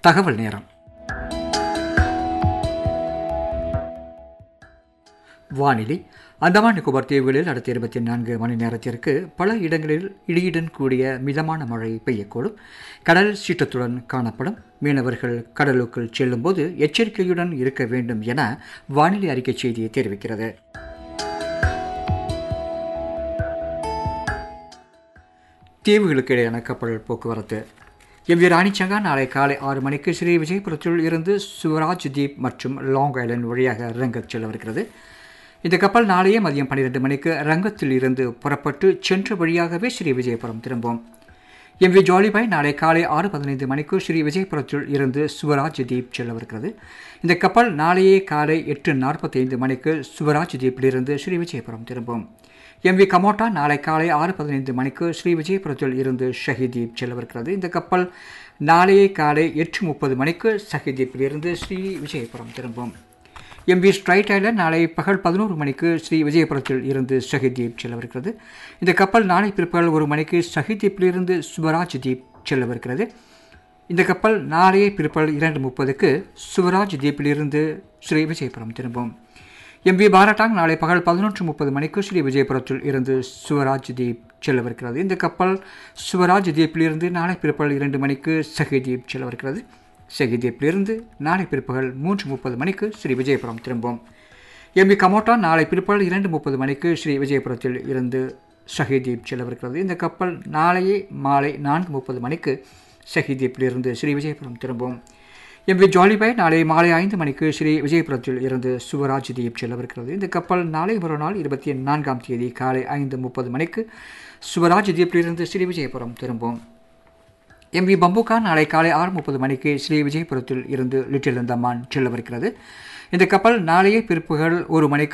தகவல் நேரம் வானிலை அந்தமான் நிக்கோபார் தீவுகளில் அடுத்த இருபத்தி நான்கு மணி நேரத்திற்கு பல இடங்களில் இடியுடன் கூடிய மிதமான மழை பெய்யக்கூடும் கடல் சீற்றத்துடன் காணப்படும் மீனவர்கள் கடலுக்குள் செல்லும்போது எச்சரிக்கையுடன் இருக்க வேண்டும் என வானிலை அறிக்கை செய்தி தெரிவிக்கிறது தீவுகளுக்கு இடையான கப்பல் போக்குவரத்து எவ்வி ராணிச்சங்கா நாளை காலை ஆறு மணிக்கு ஸ்ரீ விஜயபுரத்தில் இருந்து சுவராஜ் தீப் மற்றும் லாங் ஐலண்ட் வழியாக ரங்கத் செல்லவிருக்கிறது இந்த கப்பல் நாளையே மதியம் பன்னிரெண்டு மணிக்கு ரங்கத்தில் இருந்து புறப்பட்டு சென்ற வழியாகவே ஸ்ரீ விஜயபுரம் திரும்பும் எம் வி ஜாலிபாய் நாளை காலை ஆறு பதினைந்து மணிக்கு ஸ்ரீ விஜயபுரத்தில் இருந்து சுவராஜ் தீப் செல்லவிருக்கிறது இந்த கப்பல் நாளையே காலை எட்டு நாற்பத்தைந்து மணிக்கு சுவராஜ் தீப்பிலிருந்து ஸ்ரீ விஜயபுரம் திரும்பும் எம் வி கமோட்டா நாளை காலை ஆறு பதினைந்து மணிக்கு ஸ்ரீ விஜயபுரத்தில் இருந்து ஷஹிதீப் செல்லவிருக்கிறது இந்த கப்பல் நாளையே காலை எட்டு முப்பது மணிக்கு ஷஹிதீப்பிலிருந்து ஸ்ரீ விஜயபுரம் திரும்பும் எம் வி ஸ்ட்ரைட் ஐலண்ட் நாளை பகல் பதினோரு மணிக்கு ஸ்ரீ விஜயபுரத்தில் இருந்து ஷஹிதீப் செல்லவிருக்கிறது இந்த கப்பல் நாளை பிற்பகல் ஒரு மணிக்கு ஷஹிதீப்பிலிருந்து சுவராஜ் தீப் செல்லவிருக்கிறது இந்த கப்பல் நாளையே பிற்பகல் இரண்டு முப்பதுக்கு சுவராஜ் தீப்பிலிருந்து ஸ்ரீ விஜயபுரம் திரும்பும் எம் வி பாரட்டாங் நாளை பகல் பதினொன்று முப்பது மணிக்கு ஸ்ரீ விஜயபுரத்தில் இருந்து சுவராஜ் தீப் செல்லவிருக்கிறது இந்த கப்பல் சுவராஜ் தீப்பிலிருந்து நாளை பிற்பகல் இரண்டு மணிக்கு சஹிதீப் செல்லவிருக்கிறது சஹிதீப்பிலிருந்து நாளை பிற்பகல் மூன்று முப்பது மணிக்கு ஸ்ரீ விஜயபுரம் திரும்பும் எம் வி கமோட்டா நாளை பிற்பகல் இரண்டு முப்பது மணிக்கு ஸ்ரீ விஜயபுரத்தில் இருந்து ஷஹிதீப் செல்லவிருக்கிறது இந்த கப்பல் நாளையே மாலை நான்கு முப்பது மணிக்கு ஷஹிதீப்பிலிருந்து ஸ்ரீ விஜயபுரம் திரும்பும் எம் வி ஜாலிபாய் நாளை மாலை ஐந்து மணிக்கு ஸ்ரீ விஜயபுரத்தில் இருந்து சுவராஜ் தீப் செல்லவிருக்கிறது இந்த கப்பல் நாளை மறுநாள் இருபத்தி நான்காம் தேதி காலை ஐந்து முப்பது மணிக்கு சுவராஜ் தீப்பிலிருந்து ஸ்ரீ விஜயபுரம் திரும்பும் எம் வி பம்புகா நாளை காலை ஆறு முப்பது மணிக்கு ஸ்ரீ விஜயபுரத்தில் இருந்து லிட்டில் அந்தமான் செல்லவிருக்கிறது இந்த கப்பல் நாளையே பிற்பகல் ஒரு மணிக்கு